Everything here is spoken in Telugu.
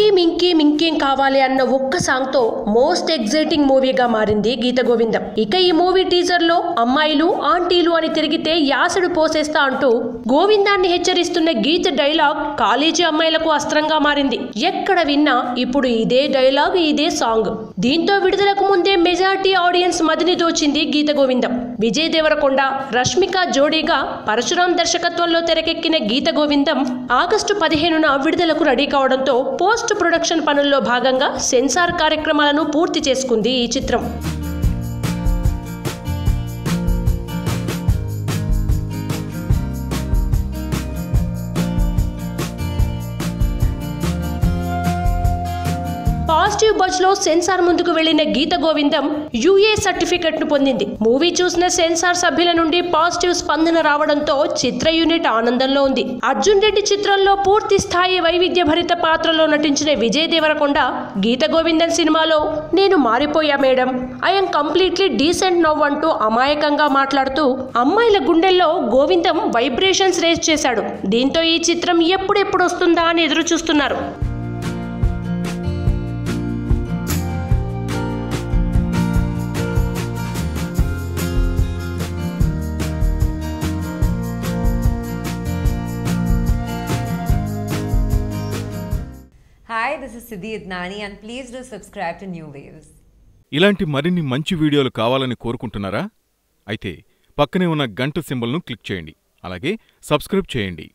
ఇంకేం ఇంకేం ఇంకేం కావాలి అన్న ఒక్క సాంగ్ తో మోస్ట్ ఎగ్జైటింగ్ మూవీగా మారింది గీత గోవిందం ఇక ఈ మూవీ టీజర్ లో అమ్మాయిలు ఆంటీలు అని తిరిగితే యాసడు పోసేస్తా అంటూ గోవిందాన్ని హెచ్చరిస్తున్న గీత డైలాగ్ కాలేజీ అమ్మాయిలకు అస్త్రంగా మారింది ఎక్కడ విన్నా ఇప్పుడు ఇదే డైలాగ్ ఇదే సాంగ్ దీంతో విడుదలకు ముందే మెజార్టీ ఆడియన్స్ మదిని దోచింది గీత గోవిందం విజయ్ దేవరకొండ రష్మిక జోడీగా పరశురాం దర్శకత్వంలో తెరకెక్కిన గీత గోవిందం ఆగస్టు పదిహేనున విడుదలకు రెడీ కావడంతో పోస్ట్ ప్రొడక్షన్ పనుల్లో భాగంగా సెన్సార్ కార్యక్రమాలను పూర్తి చేసుకుంది ఈ చిత్రం పాజిటివ్ బజ్ లో సెన్సార్ ముందుకు వెళ్లిన గీత గోవిందం యుఏ సర్టిఫికెట్ ను పొందింది మూవీ చూసిన సెన్సార్ సభ్యుల నుండి పాజిటివ్ స్పందన రావడంతో చిత్ర యూనిట్ ఆనందంలో ఉంది అర్జున్ రెడ్డి చిత్రంలో పూర్తి స్థాయి వైవిధ్య భరిత పాత్రలో నటించిన విజయ్ దేవరకొండ గీత గోవిందన్ సినిమాలో నేను మారిపోయా madam I'm completely decent now అంటూ అమాయకంగా మాట్లాడుతూ అమ్మాయిల గుండెల్లో గోవిందం వైబ్రేషన్స్ రేస్ చేశాడు దీంతో ఈ చిత్రం ఎప్పుడెప్పుడు వస్తుందా అని ఎదురు చూస్తున్నారు Hi, this is Siddhi Idnani, and please do subscribe to New Waves. ఇలాంటి మరిన్ని మంచి వీడియోలు కావాలని కోరుకుంటున్నారా అయితే పక్కనే ఉన్న గంట సింబల్ను క్లిక్ చేయండి అలాగే సబ్స్క్రైబ్ చేయండి